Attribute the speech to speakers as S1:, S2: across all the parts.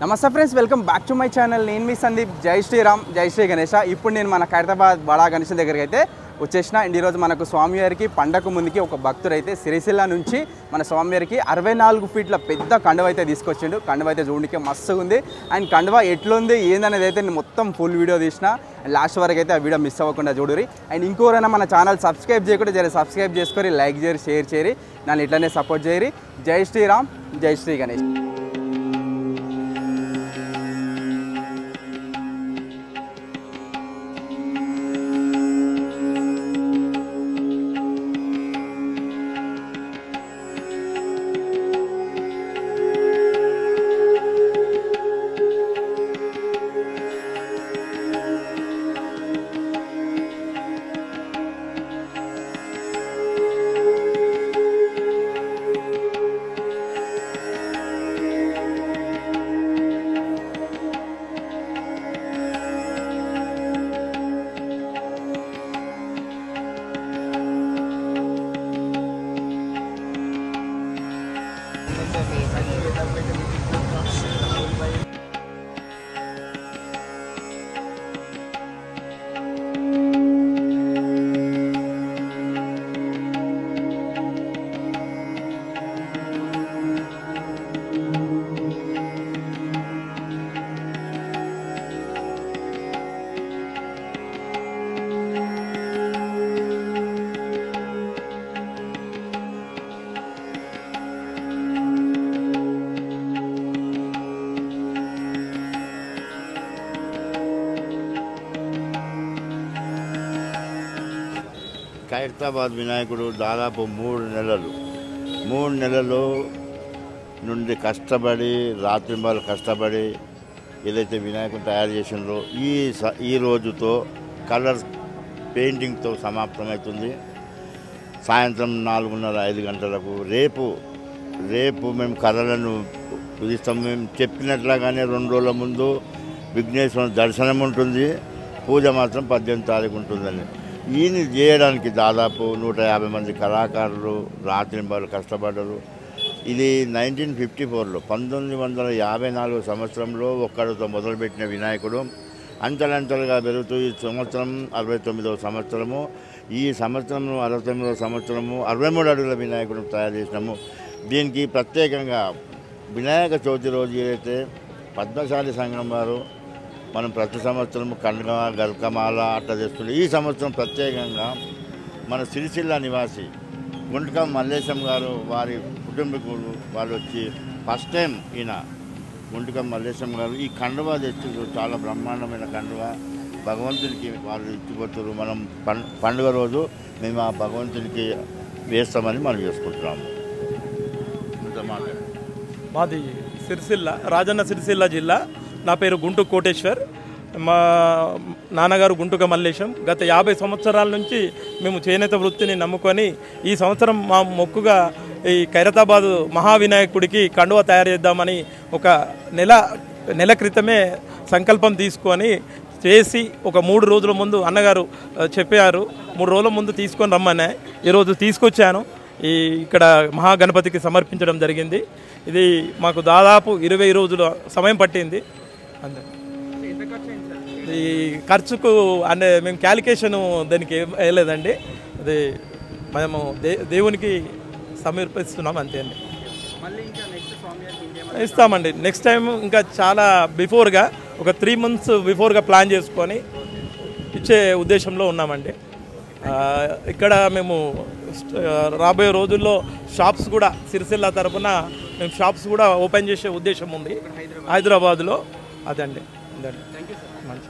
S1: నమస్తే friends welcome back to my channel నేను మీ సందీప్ జై శ్రీరామ్ జై శ్రీ గణేష ఇప్పుడు నేను మన ఖైరతాబాద్ బడా గణేష్ దగ్గరికి అయితే వచ్చేసిన అండ్ ఈరోజు మనకు స్వామివారికి పండగ ముందుకి ఒక భక్తుడు అయితే సిరిసిల్ల నుంచి మన స్వామివారికి అరవై నాలుగు ఫీట్ల పెద్ద కండువ అయితే తీసుకొచ్చిండు కండువ అయితే చూడడానికి మస్తుగా ఉంది అండ్ కండువ ఎట్లుంది ఏందనేది అయితే నేను మొత్తం ఫుల్ వీడియో తీసిన లాస్ట్ వరకు అయితే ఆ వీడియో మిస్ అవ్వకుండా చూడురి అండ్ ఇంకోరైనా మన ఛానల్ సబ్స్క్రైబ్ చేయకుండా జర సబ్స్క్రైబ్ చేసుకొని లైక్ చేయరు షేర్ చేయరి నన్ను ఇట్లనే సపోర్ట్ చేయరి జై శ్రీరామ్ జై శ్రీ గణేష్
S2: ఖైరతాబాద్ వినాయకుడు దాదాపు మూడు నెలలు మూడు నెలలు నుండి కష్టపడి రాత్రింబాలు కష్టపడి ఏదైతే వినాయకుడు తయారు చేసినారో ఈ స- ఈ రోజుతో కలర్ పెయింటింగ్తో సమాప్తమవుతుంది సాయంత్రం నాలుగున్నర ఐదు గంటలకు రేపు రేపు మేము కళలను కుదిస్తాం మేము చెప్పినట్లుగానే రెండు రోజుల ముందు విఘ్నేశ్వర దర్శనం ఉంటుంది పూజ మాత్రం పద్దెనిమిది తారీఖు ఉంటుందని ఈయన చేయడానికి దాదాపు నూట యాభై మంది కళాకారులు రాత్రింబాలు కష్టపడ్డారు ఇది నైన్టీన్ ఫిఫ్టీ ఫోర్లో పంతొమ్మిది వందల యాభై నాలుగు సంవత్సరంలో ఒక్కడితో మొదలుపెట్టిన వినాయకుడు అంతలంతలుగా పెరుగుతూ ఈ సంవత్సరం అరవై తొమ్మిదవ సంవత్సరము ఈ సంవత్సరం అరవై తొమ్మిదవ సంవత్సరము అరవై మూడు అడుగుల వినాయకుడు తయారు చేసినాము దీనికి ప్రత్యేకంగా వినాయక చవితి రోజు ఏదైతే పద్మశాలి సంఘం వారు మనం ప్రతి సంవత్సరం కండగ గల్కమాల అట్లా చేస్తుండే ఈ సంవత్సరం ప్రత్యేకంగా మన సిరిసిల్ల నివాసి గుంటకం మల్లేశం గారు వారి కుటుంబీకులు వాళ్ళు వచ్చి ఫస్ట్ టైం ఈయన గుంటకం మల్లేశం గారు ఈ కండువా తెచ్చారు చాలా బ్రహ్మాండమైన కండువా భగవంతునికి వాళ్ళు ఇచ్చిపోతారు మనం పం- పండుగ రోజు మేము ఆ భగవంతునికి వేస్తామని మనం చేసుకుంటున్నాము ఇంత మాట
S3: మాది సిరిసిల్ల రాజన్న సిరిసిల్ల జిల్లా నా పేరు గుంటు కోటేశ్వర్ మా నాన్నగారు గుంటుక మల్లేశం గత యాభై సంవత్సరాల నుంచి మేము చేనేత వృత్తిని నమ్ముకొని ఈ సంవత్సరం మా మొక్కుగా ఈ ఖైరతాబాద్ మహావినాయకుడికి కండువ తయారు చేద్దామని ఒక నెల నెల క్రితమే సంకల్పం తీసుకొని చేసి ఒక మూడు రోజుల ముందు అన్నగారు ఆ, చెప్పారు మూడు రోజుల ముందు తీసుకొని రమ్మనే ఈరోజు తీసుకొచ్చాను ఈ ఇక్కడ మహాగణపతికి సమర్పించడం జరిగింది ఇది మాకు దాదాపు ఇరవై రోజుల సమయం పట్టింది అంతే ఈ ఖర్చుకు అంటే మేము క్యాలిక్యులేషన్ దానికి ఏం వేయలేదండి అది మేము దే దేవునికి సమర్పిస్తున్నాం అంతే అండి ఇస్తామండి నెక్స్ట్ టైం ఇంకా చాలా బిఫోర్గా ఒక త్రీ మంత్స్ బిఫోర్గా ప్లాన్ చేసుకొని ఇచ్చే ఉద్దేశంలో ఉన్నామండి ఆ, ఇక్కడ మేము స్ట్- ఆ, రాబోయే రోజుల్లో షాప్స్ కూడా సిరిసిల్ల తరపున మేము షాప్స్ కూడా ఓపెన్ చేసే ఉద్దేశం ఉంది హైదరాబాద్లో అదండి అదండి మంచిది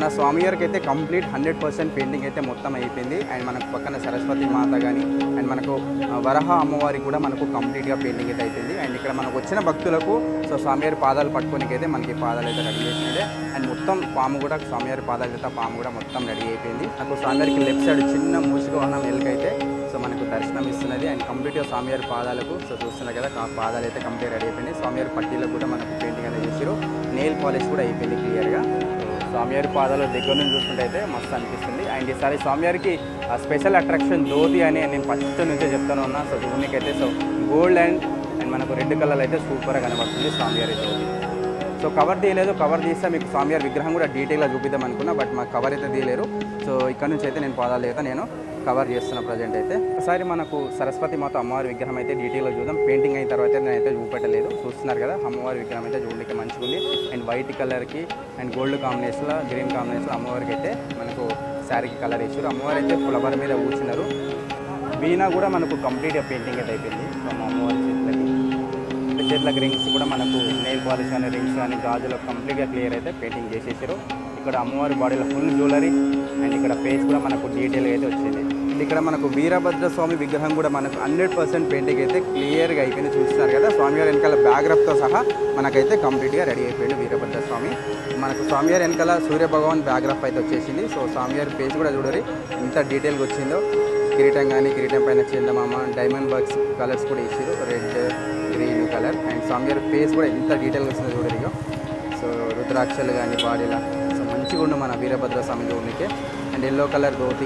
S1: మన స్వామివారికి అయితే కంప్లీట్ హండ్రెడ్ పర్సెంట్ పెయింటింగ్ అయితే మొత్తం అయిపోయింది అండ్ మనకు పక్కన సరస్వతి మాత కానీ అండ్ మనకు ఆ, వరహ అమ్మవారికి కూడా మనకు కంప్లీట్గా పెయింటింగ్ అయితే అయిపోయింది అండ్ ఇక్కడ మనకు వచ్చిన భక్తులకు సో స్వామివారి పాదాలు పట్టుకోనికి అయితే మనకి పాదాలు అయితే రెడీ చేసినదే అండ్ మొత్తం పాము కూడా స్వామివారి పాదాలు అయితే పాము కూడా మొత్తం రెడీ అయిపోయింది నాకు స్వామివారికి లెఫ్ట్ సైడ్ చిన్న మూసిక వాహనం ఎలుకైతే సో మనకు దర్శనం ఇస్తున్నది అండ్ కంప్లీట్గా స్వామివారి పాదాలకు సో చూస్తున్నారు కదా ఆ పాదాలు అయితే కంప్లీట్ రెడీ అయిపోయింది స్వామివారి పట్టీలకు కూడా మనకు పెయింటింగ్ అనేది చేసారు నెయిల్ పాలిష్ కూడా అయిపోయింది క్లియర్గా స్వామివారి పాదాల దగ్గర నుంచి చూస్తుంటే అయితే మస్తు అనిపిస్తుంది అండ్ ఈసారి స్వామివారికి స్పెషల్ అట్రాక్షన్ ధోతి అని నేను ఫస్ట్ నుంచే చెప్తాను ఉన్నా సో ధోనికి అయితే సో గోల్డ్ అండ్ అండ్ మనకు రెడ్ కలర్ అయితే సూపర్గా కనబడుతుంది స్వామివారి ధోతి సో కవర్ తీయలేదు కవర్ తీస్తే మీకు స్వామివారి విగ్రహం కూడా డీటెయిల్గా చూపిద్దాం అనుకున్నా బట్ మాకు కవర్ అయితే తీయలేరు సో ఇక్కడ నుంచి అయితే నేను పాదాలు అయితే నేను కవర్ చేస్తున్న ప్రజెంట్ అయితే ఒకసారి మనకు సరస్వతి మాత అమ్మవారి విగ్రహం అయితే డీటెయిల్గా చూద్దాం పెయింటింగ్ అయిన తర్వాత నేనైతే చూపెట్టలేదు చూస్తున్నారు కదా అమ్మవారి విగ్రహం అయితే చూడడానికి మంచిగా ఉంది అండ్ వైట్ కలర్కి అండ్ గోల్డ్ కాంబినేషన్లో గ్రీన్ కాంబినేషన్లో అమ్మవారికి అయితే మనకు శారీకి కలర్ ఇచ్చారు అమ్మవారు అయితే ఫ్లవర్ మీద కూర్చున్నారు వీణా కూడా మనకు కంప్లీట్గా పెయింటింగ్ అయితే అయిపోయింది సో మా అమ్మవారి చేతులకి చేతులకు రింగ్స్ కూడా మనకు నెయిల్ పాలిష్ కానీ రింగ్స్ కానీ గాజులు కంప్లీట్గా క్లియర్ అయితే పెయింటింగ్ చేసేసారు ఇక్కడ అమ్మవారి బాడీలో ఫుల్ జ్యువెలరీ అండ్ ఇక్కడ ఫేస్ కూడా మనకు డీటెయిల్గా అయితే వచ్చింది అండ్ ఇక్కడ మనకు వీరభద్ర స్వామి విగ్రహం కూడా మనకు హండ్రెడ్ పర్సెంట్ పెయింటింగ్ అయితే క్లియర్గా అయిపోయింది చూస్తున్నారు కదా స్వామివారి వెనకాల బ్యాక్గ్రౌండ్తో సహా మనకైతే కంప్లీట్గా రెడీ అయిపోయింది వీరభద్ర స్వామి మనకు స్వామివారి వెనకాల సూర్య భగవాన్ బ్యాక్గ్రౌండ్ అయితే వచ్చేసింది సో స్వామివారి ఫేస్ కూడా చూడరి ఎంత డీటెయిల్గా వచ్చిందో కిరీటం కానీ కిరీటం పైన చందమామ డైమండ్ వర్క్స్ కలర్స్ కూడా ఇచ్చారు రెడ్ గ్రీన్ కలర్ అండ్ స్వామివారి ఫేస్ కూడా ఎంత డీటెయిల్గా వచ్చిందో చూడరు ఇక సో రుద్రాక్షలు కానీ బాడీలా సో మంచిగా ఉండు మన వీరభద్ర స్వామి చూడనికే అండ్ ఎల్లో కలర్ ధోతి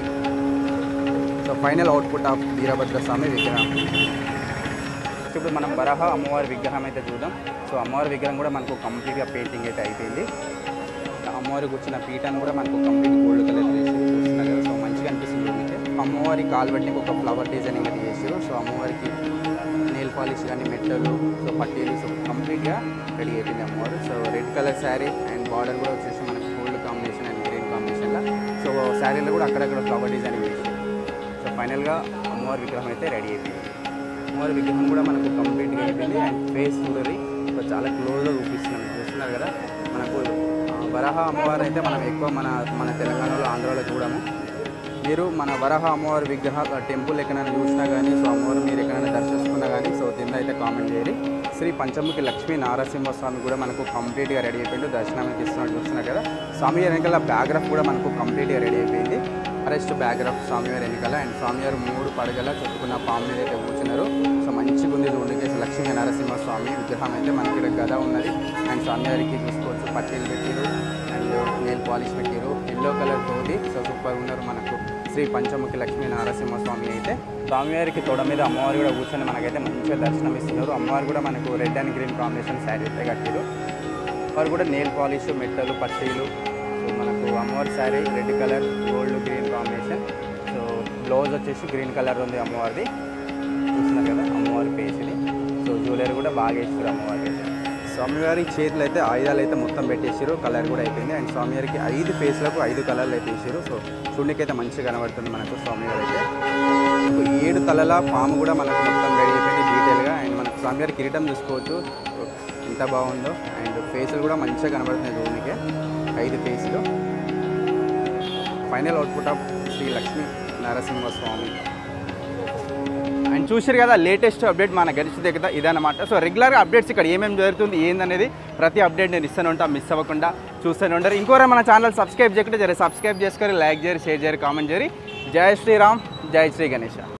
S1: so final output of Veerabhadra Swamy విగ్రహం ఇప్పుడు మనం వరహ అమ్మవారి విగ్రహం అయితే చూద్దాం సో అమ్మవారి విగ్రహం కూడా మనకు కంప్లీట్గా పెయింటింగ్ అయితే అయిపోయింది అమ్మవారికి వచ్చిన పీఠాన్ని కూడా మనకు కంప్లీట్ గోల్డ్ కలర్ చేసి చూస్తున్నారు కదా సో మంచిగా అనిపిస్తుంది చూడండి అమ్మవారి కాలు బట్టి ఒక ఫ్లవర్ డిజైనింగ్ అది చేసారు సో అమ్మవారికి నెయిల్ పాలిష్ కానీ మెట్టలు సో పట్టీలు సో కంప్లీట్గా రెడీ అయిపోయింది అమ్మవారు so red colour sari and border కూడా వచ్చేసి మనకు గోల్డ్ కాంబినేషన్ అండ్ గ్రీన్ కాంబినేషన్లో సో శారీలో కూడా అక్కడక్కడ ఫ్లవర్ డిజైనింగ్ చేసారు సో ఫైనల్గా అమ్మవారి విగ్రహం అయితే రెడీ అయిపోయింది అమ్మవారి విగ్రహం కూడా మనకు కంప్లీట్గా అయిపోయింది అండ్ ఫేస్ చూడరి సో చాలా క్లోజ్గా చూపిస్తున్నాం మీరు చూస్తున్నారు కదా మనకు ఆ, వరాహ అమ్మవారు అయితే మనం ఎక్కువ మన మన తెలంగాణలో ఆంధ్రాలో చూడము మీరు మన వరహ అమ్మవారి విగ్రహ టెంపుల్ ఎక్కడైనా చూసినా కానీ సో అమ్మవారు మీరు ఎక్కడైనా దర్శిస్తున్నా కానీ సో కింద అయితే కామెంట్ చేయండి శ్రీ పంచముఖి లక్ష్మీ నారసింహ స్వామి కూడా మనకు కంప్లీట్గా రెడీ అయిపోయింది దర్శనానికి ఇస్తున్నట్టు చూస్తున్నారు కదా స్వామి వెనకాల బ్యాక్గ్రాఫ్ కూడా మనకు కంప్లీట్గా రెడీ అయిపోయింది అరెస్ట్ బ్యాక్గ్రాఫ్ స్వామివారి వెనకాల అండ్ స్వామివారు మూడు పడగల చుట్టుకున్న పాము మీద అయితే కూర్చున్నారు సో మంచిగా ఉంది చూడండి లక్ష్మీ నరసింహ స్వామి విగ్రహం అయితే మనకి ఇక్కడ గద ఉన్నది అండ్ స్వామివారికి చూసుకోవచ్చు పట్టీలు పెట్టిరు అండ్ నెయిల్ పాలిష్ పెట్టిరు ఎల్లో కలర్ తోటి సో సూపర్ ఉన్నారు మనకు శ్రీ పంచముఖి లక్ష్మీ నరసింహ స్వామి అయితే స్వామివారికి తొడ మీద అమ్మవారు కూడా కూర్చొని మనకైతే మంచిగా దర్శనం ఇస్తున్నారు అమ్మవారు కూడా మనకు red and green combination sari అయితే కట్టారు వారు కూడా నెయిల్ పాలిష్ మెట్టలు పట్టీలు సో మనకు అమ్మవారి sari red colour gold green combination so blouse వచ్చేసి గ్రీన్ కలర్ ఉంది అమ్మవారిది చూస్తున్నారు కదా అమ్మవారి ఫేస్ ఇది సో జ్యువెలరీ కూడా బాగా వేసారు అమ్మవారికి అయితే స్వామివారి చేతులు అయితే ఆయుధాలు అయితే మొత్తం పెట్టేసారు కలర్ కూడా అయిపోయింది అండ్ స్వామివారికి ఐదు ఫేస్లకు ఐదు కలర్లు అయితే వేసారు సో చూడనికైతే మంచిగా కనబడుతుంది మనకు స్వామివారి అయితే సో ఏడు తలల పాము కూడా మనకు మొత్తం రెడీ అయిపోయింది డీటెయిల్గా అండ్ మనకు స్వామివారి కిరీటం చూసుకోవచ్చు సో ఎంత బాగుందో అండ్ ఫేసులు కూడా మంచిగా కనబడుతున్నాయి చూడనికే ఐదు ఫేసులు final output of Shri Lakshmi Narasimha Swami and చూసారు కదా లేటెస్ట్ అప్డేట్ మన గడిచి దగ్గర ఇదన్నమాట సో రెగ్యులర్గా అప్డేట్స్ ఇక్కడ ఏమేమి జరుగుతుంది ఏందనేది ప్రతి అప్డేట్ నేను ఇస్తూనే ఉంటా మిస్ అవ్వకుండా చూస్తూనే ఉంటారు ఇంకోరా మన ఛానల్ సబ్స్క్రైబ్ చేయకుంటే జర సబ్స్క్రైబ్ చేసుకొని లైక్ చేయరు షేర్ చేయరు కామెంట్ చేయరు జై శ్రీరామ్ జై శ్రీ గణేష